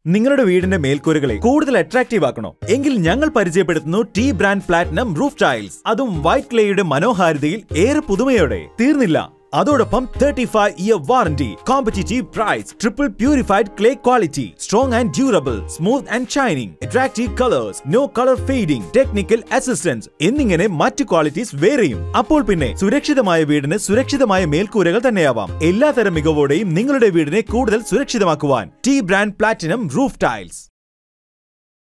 നിങ്ങളുടെ വീടിന്റെ മേൽക്കൂരകളെ കൂടുതൽ അട്രാക്റ്റീവ് ആക്കണോ എങ്കിൽ ഞങ്ങൾ പരിചയപ്പെടുത്തുന്നു T brand platinum roof tiles അതും വൈറ്റ് ക്ലേയുടെ മനോഹാരിതയിൽ ഏറെ പുതുമയോടെ തീർന്നില്ല അതോടൊപ്പം thirty five year warranty competitive price triple purified clay quality strong and durable smooth and shining attractive colours no colour fading technical assistance എന്നിങ്ങനെ മറ്റു ക്വാളിറ്റീസ് വേറെയും അപ്പോൾ പിന്നെ സുരക്ഷിതമായ വീടിന് സുരക്ഷിതമായ മേൽക്കൂരകൾ തന്നെയാവാം എല്ലാതരം മികവോടെയും നിങ്ങളുടെ വീടിനെ കൂടുതൽ സുരക്ഷിതമാക്കുവാൻ T brand platinum roof tiles